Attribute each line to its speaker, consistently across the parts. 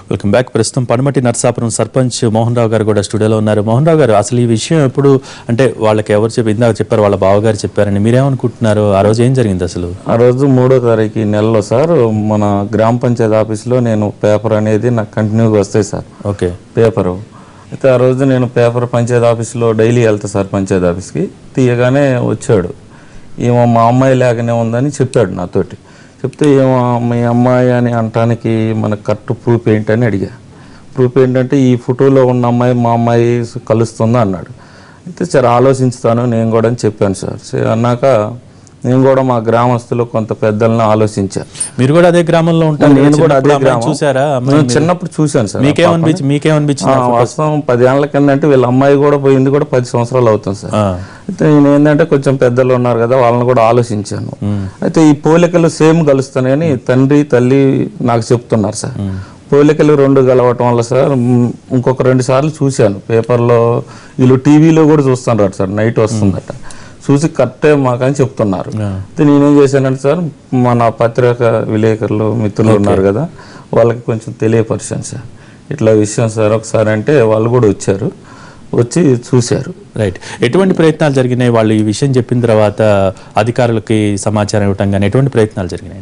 Speaker 1: Welcome back ప్రస్తుతం పడమటి నర్సాపురం సర్పంచ్ మోహన్ రావు గారు కూడా స్టూడియోలో ఉన్నారు మోహన్ రావు గారు అసలు ఈ విషయం ఎప్పుడు అంటే వాళ్ళకి ఎవరు చెప్పి ఇందాక చెప్పారు వాళ్ళ బావగారు చెప్పారని మీరేమనుకుంటున్నారు ఆ రోజు ఏం జరిగింది అసలు
Speaker 2: ఆ రోజు మూడో తారీఖు ఈ నెలలో సార్ మన గ్రామ పంచాయతీ ఆఫీస్లో నేను పేపర్ అనేది నాకు కంటిన్యూగా వస్తాయి సార్
Speaker 1: ఓకే
Speaker 2: పేపరు అయితే ఆ రోజు నేను పేపర్ పంచాయతీ ఆఫీస్లో డైలీ వెళ్తా సార్ పంచాయతీ ఆఫీస్కి తీయగానే వచ్చాడు ఏమో మా అమ్మాయి లేకనే ఉందని చెప్పాడు నాతోటి చెప్తే ఏమో మీ అమ్మాయి అని అనటానికి మన కరెక్ట్ ప్రూఫ్ ఏంటని అడిగా ప్రూఫ్ ఏంటంటే ఈ ఫోటోలో ఉన్న అమ్మాయి మా అమ్మాయి కలుస్తుందా అన్నాడు అయితే సరే ఆలోచించుతాను నేను కూడా అని చెప్పాను సార్ సరే అన్నాక నేను కూడా మా గ్రామస్తులు కొంత పెద్దలను ఆలోచించాను
Speaker 1: మీరు కూడా అదే గ్రామంలో ఉంటారు
Speaker 2: నేను కూడా
Speaker 1: చిన్నప్పుడు
Speaker 2: అదే
Speaker 1: అమ్మాయిని
Speaker 2: గ్రామం
Speaker 1: చూసారా అమ్మాయి
Speaker 2: నేను చిన్నప్పుడు చూశాను సార్
Speaker 1: మీకేమనిపించి మీకేమనిపించింది
Speaker 2: ఆ, వాస్తవం పదేళ్ల కింద అంటే వీళ్ళ అమ్మాయి కూడా పోయింది కూడా పది సంవత్సరాలు అవుతుంది సార్
Speaker 1: ఆ,
Speaker 2: అయితే నేను ఏంటంటే కొంచెం పెద్దలు ఉన్నారు కదా వాళ్ళని కూడా ఆలోచించాను అయితే ఈ పోలికలు సేమ్ కలుస్తాయని తండ్రి తల్లి నాకు చెప్తున్నారు సార్ పోలికలు రెండు కలవటం వల్ల సార్ మ్, ఇంకొక రెండు సార్లు చూశాను పేపర్లో వీళ్ళు టీవీలో కూడా చూస్తున్నారు సార్ నైట్ వస్తుందట చూసి కరెక్టే మాకని చెప్తున్నారు అయితే నేనేం చేశానంటే సార్ మన పత్రిక విలేకరులు మిత్రులు ఉన్నారు కదా వాళ్ళకి కొంచెం తెలియపరిచాను సార్ ఇట్లా విషయం సార్ ఒకసారి అంటే వాళ్ళు కూడా వచ్చారు వచ్చి చూశారు
Speaker 1: రైట్ ఎటువంటి ప్రయత్నాలు జరిగినాయి వాళ్ళు ఈ విషయం చెప్పిన తర్వాత అధికారులకి సమాచారం ఇవ్వటం కానీ ఎటువంటి ప్రయత్నాలు జరిగినాయి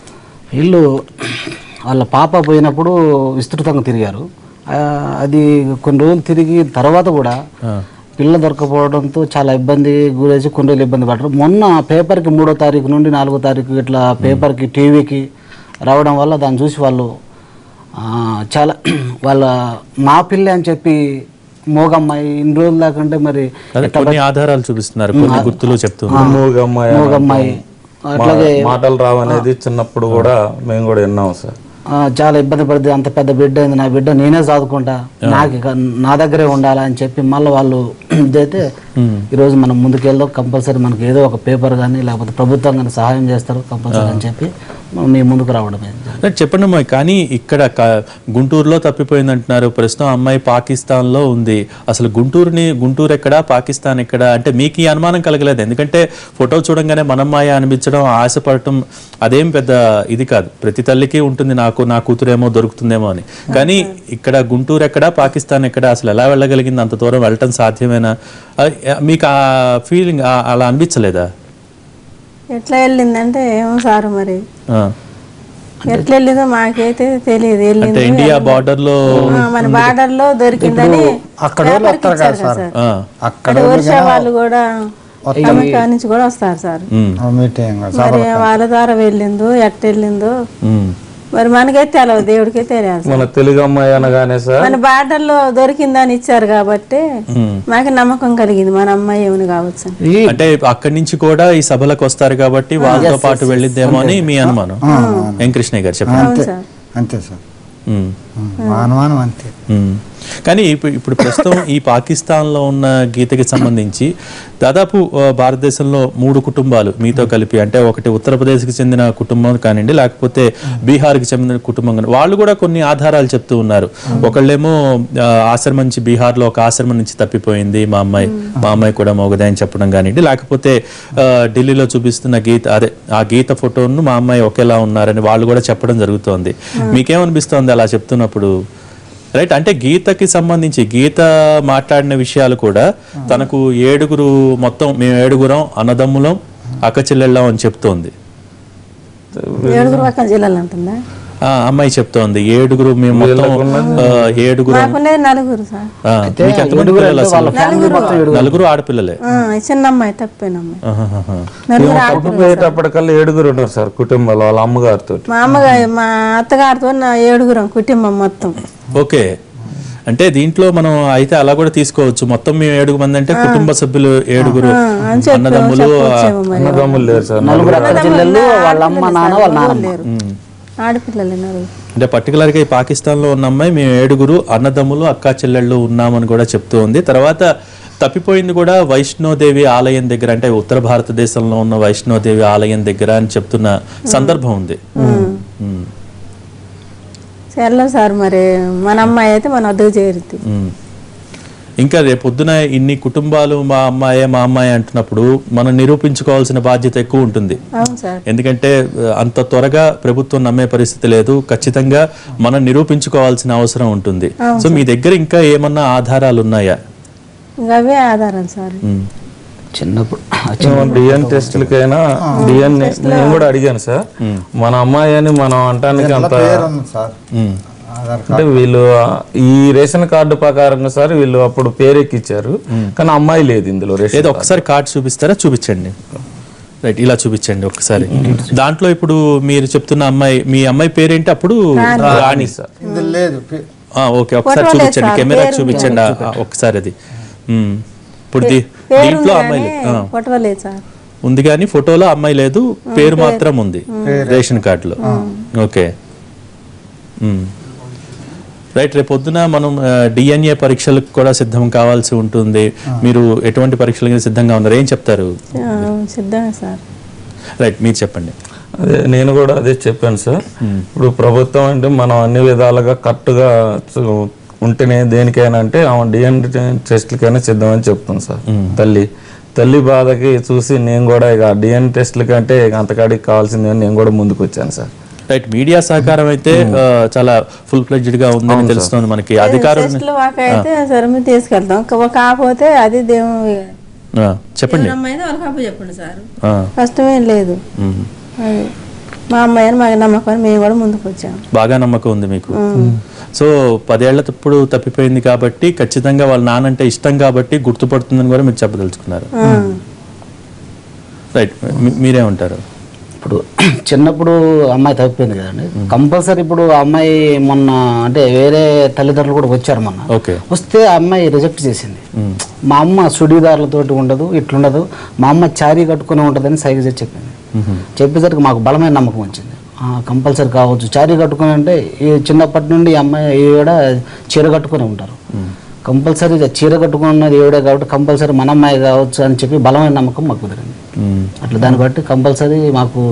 Speaker 3: వీళ్ళు వాళ్ళ పాప పోయినప్పుడు విస్తృతంగా తిరిగారు ఆ, అది కొన్ని రోజులు తిరిగి తర్వాత కూడా పిల్ల దొరకపోవడంతో చాలా ఇబ్బంది గురేసి కొన్ని రోజులు ఇబ్బంది పడ్డారు మొన్న పేపర్కి మూడో తారీఖు నుండి నాలుగో తారీఖు ఇట్లా పేపర్కి టీవీకి రావడం వల్ల దాన్ని చూసి వాళ్ళు ఆ, చాలా వాళ్ళ మా పిల్ల అని చెప్పి మోగమ్మాయి ఇన్ని రోజులు దాకంటే మరి
Speaker 1: అదే కొన్ని ఆధారాలు చూపిస్తున్నారు కొన్ని గుర్తులు చెప్తూ
Speaker 2: మూగమ్మాయి
Speaker 3: మోగమ్మాయి అట్లాగే
Speaker 2: మాటలు రావనేది చిన్నప్పుడు కూడా మేము కూడా విన్నాం సార్
Speaker 3: ఆ, చాలా ఇబ్బంది పడుతుంది అంత పెద్ద బిడ్డ అయింది నా బిడ్డ నేనే చదువుకుంటా నాకు ఇక నా దగ్గరే ఉండాలి అని చెప్పి మళ్ళీ వాళ్ళు ఇదైతే ఈరోజు మనం ముందుకెళ్దాం కంపల్సరీ మనకి ఏదో ఒక పేపర్ కానీ లేకపోతే ప్రభుత్వం కానీ సహాయం చేస్తారు కంపల్సరీ అని చెప్పి మనం మీ ముందుకు రావడమే
Speaker 1: రైట్, చెప్పండి అమ్మాయి కానీ ఇక్కడ క- గుంటూరులో తప్పిపోయింది అంటున్నారు ప్రస్తుతం అమ్మాయి పాకిస్తాన్లో ఉంది అసలు గుంటూరుని గుంటూరు ఎక్కడ పాకిస్తాన్ ఎక్కడ అంటే మీకు ఈ అనుమానం కలగలేదు ఎందుకంటే ఫోటో చూడంగానే మన అమ్మాయి అనిపించడం ఆశపడటం అదేం పెద్ద ఇది కాదు ప్రతి తల్లికి ఉంటుంది నాకు నా కూతురేమో దొరుకుతుందేమో అని కానీ ఇక్కడ గుంటూరు ఎక్కడ పాకిస్తాన్ ఎక్కడ అసలు ఎలా వెళ్ళగలిగింది అంత దూరం వెళ్ళటం సాధ్యమేనా ఆ, మీకు ఆ ఫీలింగ్ అలా అనిపించలేదా
Speaker 4: ఎట్లా వెళ్ళిందంటే ఏమో సారు మరి
Speaker 1: ఆ.
Speaker 4: ఎట్లా వెళ్ళిందో మాకైతే తెలియదు వెళ్ళింది
Speaker 1: అంటే ఇండియా బార్డర్ లో
Speaker 4: ఆ, మన బార్డర్ లో దొరికిందని పేపర్కి ఇచ్చారు కదా సార్
Speaker 1: ఆ,
Speaker 4: అక్కడ వర్ష వాళ్ళు కూడా అమెరికా నుంచి కూడా వస్తారు సార్
Speaker 1: ఉమ్,
Speaker 5: మీటింగ్
Speaker 4: మరి వాళ్ళ ద్వారా వెళ్ళిందో ఎట్ట వెళ్ళిందో
Speaker 1: ఉమ్.
Speaker 4: మరి మనకైతే తెలియదు దేవుడికే తెలియదు సార్.
Speaker 2: మన తెలుగు అమ్మాయి అనగానే సార్
Speaker 4: మన బార్డర్ లో దొరికిందని ఇచ్చారు కాబట్టి మాకు నమ్మకం కలిగింది మన అమ్మాయి ఏమని కావచ్చు అని.
Speaker 1: అంటే అక్కడి నుంచి కూడా ఈ సభలకు వస్తారు కాబట్టి వాళ్ళతో పాటు వెళ్ళిద్దేమో అని మీ అనుమానం ఏం కృష్ణయ్య గారు చెప్పండి
Speaker 4: అవును సార్
Speaker 5: అంతే సార్
Speaker 1: ఉమ్,
Speaker 5: మా అనుమానం అంతే
Speaker 1: ఉమ్. కానీ ఇప్పుడు ఇప్పుడు ప్రస్తుతం ఈ పాకిస్తాన్లో ఉన్న గీతకి సంబంధించి దాదాపు ఆ, భారతదేశంలో మూడు కుటుంబాలు మీతో కలిపి అంటే ఒకటి ఉత్తరప్రదేశ్కి చెందిన కుటుంబం కానివ్వండి లేకపోతే బీహార్కి చెందిన కుటుంబం కానీ వాళ్ళు కూడా కొన్ని ఆధారాలు చెప్తూ ఉన్నారు ఒకళ్ళేమో ఆ, ఆశ్రమం నుంచి బీహార్లో ఒక ఆశ్రమం నుంచి తప్పిపోయింది మా అమ్మాయి మా అమ్మాయి కూడా మోగదే అని చెప్పడం కానివ్వండి లేకపోతే ఆ, ఢిల్లీలో చూపిస్తున్న గీత అదే ఆ గీత ఫోటోను మా అమ్మాయి ఒకేలా ఉన్నారని వాళ్ళు కూడా చెప్పడం జరుగుతోంది మీకేమనిపిస్తోంది అలా చెప్తున్నప్పుడు రైట్ అంటే గీతకి సంబంధించి గీత మాట్లాడిన విషయాలు కూడా తనకు ఏడుగురు మొత్తం మేము ఏడుగురం అన్నదమ్ములం అక్క చెల్లెళ్ళం అని చెప్తోంది
Speaker 4: ఏడుగురు పక్కన జిల్లాలు అంటుందా
Speaker 1: ఆ అమ్మాయి చెప్తోంది ఏడుగురు మేము మొత్తం ఆ, ఏడుగురు
Speaker 4: మాకున్నది నలుగురు సార్
Speaker 1: ఆ, మీకు ఎంతమంది పిల్లలు అసలు
Speaker 3: ఫ్యామిలీ మొత్తం ఏడుగురు.
Speaker 1: నలుగురు ఆడపిల్లలే
Speaker 4: ఆ, చిన్న అమ్మాయి తప్పిపోయిన అమ్మాయి
Speaker 1: ఆహాహాహా.
Speaker 4: నలుగురు ఆడ-
Speaker 2: తప్పిపోయేటప్పటికల్లా ఏడుగురు ఉన్నారు సార్ కుటుంబంలో వాళ్ళ అమ్మగారితో
Speaker 4: మా అమ్మగారి మా అత్తగారితో నా ఏడుగురం కుటుంబం మొత్తం
Speaker 1: ఓకే అంటే దీంట్లో మనం అయితే అలా కూడా తీసుకోవచ్చు మొత్తం మేము ఏడుగు మంది అంటే కుటుంబ సభ్యులు ఏడుగురు
Speaker 4: అని చెప్పి
Speaker 1: అన్నదమ్ములు
Speaker 4: చెప్పొచ్చేమో మరి
Speaker 2: అన్నదమ్ములు లేరు సార్
Speaker 3: నలుగురు అక్క చెల్లెళ్ళు వాళ్ళ అమ్మ నాన్న వాళ్ళ నాన్నమ్మ
Speaker 4: లేరు ఆడపిల్లలు నలుగురు
Speaker 1: అంటే పర్టికులర్గా ఈ పాకిస్తాన్లో ఉన్న అమ్మాయి మేము ఏడుగురు అన్నదమ్ములు అక్కా చెల్లెళ్ళు ఉన్నామని కూడా చెప్తూ ఉంది తర్వాత తప్పిపోయింది కూడా వైష్ణోదేవి ఆలయం దగ్గర అంటే ఉత్తర భారతదేశంలో ఉన్న వైష్ణోదేవి ఆలయం దగ్గర అని చెప్తున్న సందర్భం ఉంది ఉమ్,
Speaker 4: సెలవు సార్ మరి మన అమ్మాయి అయితే మన వద్దకు చేరుద్ది
Speaker 1: ఉమ్. ఇంకా రేపొద్దున ఇన్ని కుటుంబాలు మా అమ్మాయే మా అమ్మాయి అంటున్నప్పుడు మనం నిరూపించుకోవాల్సిన బాధ్యత ఎక్కువ ఉంటుంది
Speaker 4: అవును సార్
Speaker 1: ఎందుకంటే ఆ, అంత త్వరగా ప్రభుత్వం నమ్మే పరిస్థితి లేదు ఖచ్చితంగా మనం నిరూపించుకోవాల్సిన అవసరం ఉంటుంది సో మీ దగ్గర ఇంకా ఏమన్నా ఆధారాలు ఉన్నాయా
Speaker 4: ఇంకా అవే ఆధారాలు సార్
Speaker 1: ఉమ్.
Speaker 3: చిన్నప్పుడు
Speaker 2: డిఎన్ టెస్టులకైనా డిఎన్ఏ నేను కూడా అడిగాను సార్ మన అమ్మాయి అని మనం అంటానికి అంత
Speaker 5: పేరు ఉంది సార్
Speaker 1: ఉమ్.
Speaker 5: ఆధార్
Speaker 2: అంటే వీళ్ళు ఆ, ఈ రేషన్ కార్డు ప్రకారంగా సార్ వీళ్ళు అప్పుడు పేరు ఎక్కిచ్చారు కానీ అమ్మాయి లేదు ఇందులో రేషన్
Speaker 1: ఏదో ఒకసారి కార్డ్ చూపిస్తారా చూపించండి రైట్ ఇలా చూపించండి ఒకసారి దాంట్లో ఇప్పుడు మీరు చెప్తున్న అమ్మాయి మీ అమ్మాయి పేరేంటి అప్పుడు రాణి
Speaker 2: సార్
Speaker 5: ఇందులో లేదు పే-
Speaker 1: ఆ, ఓకే ఒకసారి చూపించండి కెమెరా చూపించండి ఆ, ఆ, ఒకసారి అది ఉమ్. ఇప్పుడు దీ-
Speaker 4: పేరు
Speaker 1: దీంట్లో
Speaker 4: ఉంది
Speaker 1: అమ్మాయి
Speaker 4: కానీ
Speaker 1: లేదు. ఆ.
Speaker 4: ఫోటో లేదు సార్
Speaker 1: ఉంది కానీ ఫోటోలో అమ్మాయి లేదు పేరు మాత్రం ఉంది రేషన్ కార్డులో ఓకే ఉమ్. రైట్ రేపు పొద్దున మనం డిఎన్ఏ పరీక్షలకు కూడా సిద్ధం కావాల్సి ఉంటుంది మీరు ఎటువంటి పరీక్షలకి సిద్ధంగా ఉన్నారు ఏం చెప్తారు
Speaker 4: ఆ, సిద్ధమే సార్
Speaker 1: రైట్ మీరు చెప్పండి
Speaker 2: అదే నేను కూడా అదే చెప్పాను సార్ ఇప్పుడు ప్రభుత్వం అంటే మనం అన్ని విధాలుగా కరెక్ట్గా చు- ఉంటేనే దేనికైనా అంటే ఆమె డిఎన్ఏ టెస్ట్లకైనా సిద్ధమని చెప్తాను సార్ తల్లి తల్లి బాధకి చూసి నేను కూడా ఇక డిఎన్ టెస్ట్ల కంటే ఇక అంతకాడికి కావాల్సింది అని నేను కూడా ముందుకు వచ్చాను సార్
Speaker 1: రైట్ మీడియా సహకారం అయితే ఆ, చాలా ఫుల్ ఫ్లెడ్జ్డ్ గా ఉందని తెలుస్తుంది మనకి అధికారులు
Speaker 4: టెస్ట్లు వాక అయితే సరే మేము తీసుకెళ్తాం కా- కాకపోతే అది దేవుడు
Speaker 1: ఆ, చెప్పండి
Speaker 4: అమ్మాయి వాళ్ళకి అప్పు చెప్పండి సార్
Speaker 1: ఆ,
Speaker 4: కష్టమేం లేదు
Speaker 1: ఉమ్.
Speaker 4: అది మా అమ్మాయి అని మాకు నమ్మకం అని మేము కూడా ముందుకు వచ్చాము
Speaker 1: బాగా నమ్మకం ఉంది మీకు సో పదేళ్ల తప్పుడు తప్పిపోయింది కాబట్టి ఖచ్చితంగా వాళ్ళ నానంటే ఇష్టం కాబట్టి గుర్తుపడుతుందని కూడా మీరు చెప్పదలుచుకున్నారు
Speaker 4: ఆ.
Speaker 1: రైట్ మీ- మీరేమంటారు
Speaker 3: ఇప్పుడు చిన్నప్పుడు అమ్మాయి తప్పిపోయింది కదండి కంపల్సరీ ఇప్పుడు ఆ అమ్మాయి మొన్న అంటే వేరే తల్లిదండ్రులు కూడా వచ్చారు మొన్న
Speaker 1: ఓకే
Speaker 3: వస్తే ఆ అమ్మాయి రిజెక్ట్ చేసింది మా అమ్మ సుడీదారులతోటి ఉండదు ఇట్లుండదు మా అమ్మ చారీ కట్టుకుని ఉంటుందని సైగ చేసి చెప్పింది చెప్పేసరికి మాకు బలమైన నమ్మకం వచ్చింది కంపల్సరీ కావచ్చు చారీ కట్టుకుని అంటే ఈ చిన్నప్పటి నుండి ఈ అమ్మాయి ఈవిడ చీర కట్టుకుని ఉంటారు కంపల్సరీ చీర కట్టుకున్నది ఈవిడే కాబట్టి కంపల్సరీ మన అమ్మాయి కావచ్చు అని చెప్పి బలమైన నమ్మకం మాకు కుదిరింది
Speaker 1: ఉమ్.
Speaker 3: అట్లా దాన్ని బట్టి కంపల్సరీ మాకు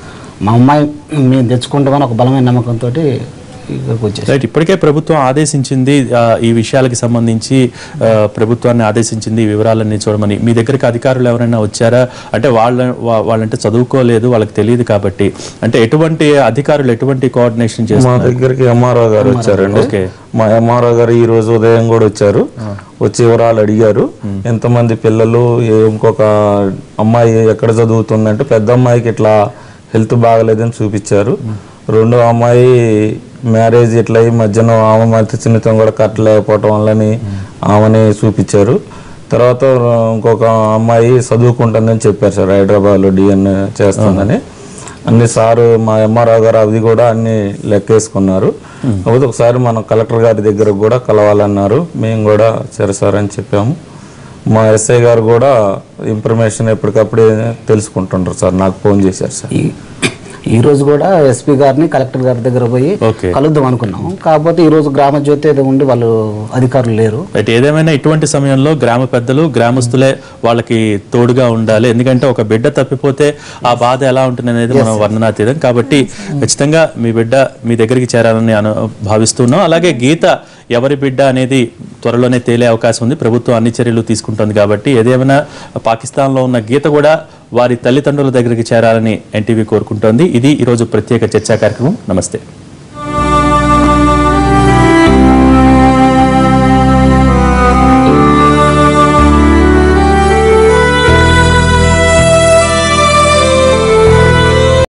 Speaker 3: మా అమ్మాయి మేము తెచ్చుకుంటామని ఒక బలమైన నమ్మకంతో ఇక్కడికి వచ్చేసి
Speaker 1: రైట్ ఇప్పటికే ప్రభుత్వం ఆదేశించింది ఆ, ఈ విషయాలకి సంబంధించి ఆ, ప్రభుత్వాన్ని ఆదేశించింది ఈ వివరాలన్నీ చూడమని మీ దగ్గరికి అధికారులు ఎవరైనా వచ్చారా అంటే వాళ్ళ వా- వాళ్ళంటే చదువుకోలేదు వాళ్ళకి తెలియదు కాబట్టి అంటే ఎటువంటి అధికారులు ఎటువంటి కోఆర్డినేషన్
Speaker 2: మా
Speaker 1: చేస్తున్నారు
Speaker 2: దగ్గరికి ఎంఆర్ఓ గారు వచ్చారండి
Speaker 1: ఓకే.
Speaker 2: మా ఎంఆర్ఓ గారు ఈ రోజు ఉదయం కూడా వచ్చారు వచ్చి వివరాలు అడిగారు ఎంతమంది పిల్లలు ఏ- ఇంకొక అమ్మాయి ఎక్కడ చదువుతుందంటే పెద్ద అమ్మాయికి ఇట్లా హెల్త్ బాగలేదని చూపించారు రెండో అమ్మాయి మ్యారేజ్ ఇట్లా అయ్యి మధ్యన ఆమె మధ్య చిన్నతం కూడా కట్టలేకపోవటం వల్లని ఆమెని చూపించారు తర్వాత ఇంకొక అమ్మాయి చదువుకుంటుందని చెప్పారు సార్ హైదరాబాద్లో డిఎన్ చేస్తుందని అన్ని సారు మా ఎంఆర్ఓ గారు అవి కూడా అన్ని లెక్కేసుకున్నారు కాకపోతే ఒకసారి మనం కలెక్టర్ గారి దగ్గర కూడా కలవాలన్నారు మేము కూడా సరే సార్ అని చెప్పాము మా ఎస్ఐ గారు కూడా ఇన్ఫర్మేషన్ ఎప్పటికప్పుడే తెలుసుకుంటుంటారు సార్ నాకు ఫోన్ చేశారు సార్
Speaker 3: ఈ ఈ రోజు కూడా ఎస్పీ గారిని కలెక్టర్ గారి దగ్గర పోయి
Speaker 1: ఓకే
Speaker 3: కలుద్దాం అనుకున్నాం కాకపోతే ఈ రోజు గ్రామ జ్యోతి ఏదో ఉండి వాళ్ళు అధికారులు లేరు
Speaker 1: రైట్ ఏదేమైనా ఇటువంటి సమయంలో గ్రామ పెద్దలు గ్రామస్తులే వాళ్ళకి తోడుగా ఉండాలి ఎందుకంటే ఒక బిడ్డ తప్పిపోతే ఆ బాధ ఎలా ఉంటుంది అనేది మనం వర్ణనాతీతం కాబట్టి ఖచ్చితంగా మీ బిడ్డ మీ దగ్గరికి చేరాలని అను భావిస్తున్నాం అలాగే గీత ఎవరి బిడ్డ అనేది త్వరలోనే తేలే అవకాశం ఉంది ప్రభుత్వం అన్ని చర్యలు తీసుకుంటుంది కాబట్టి ఏదేమైనా పాకిస్తాన్లో ఉన్న గీత కూడా వారి తల్లిదండ్రుల దగ్గరికి చేరాలని ఎన్టీవీ కోరుకుంటోంది ఇది ఈరోజు ప్రత్యేక చర్చా కార్యక్రమం నమస్తే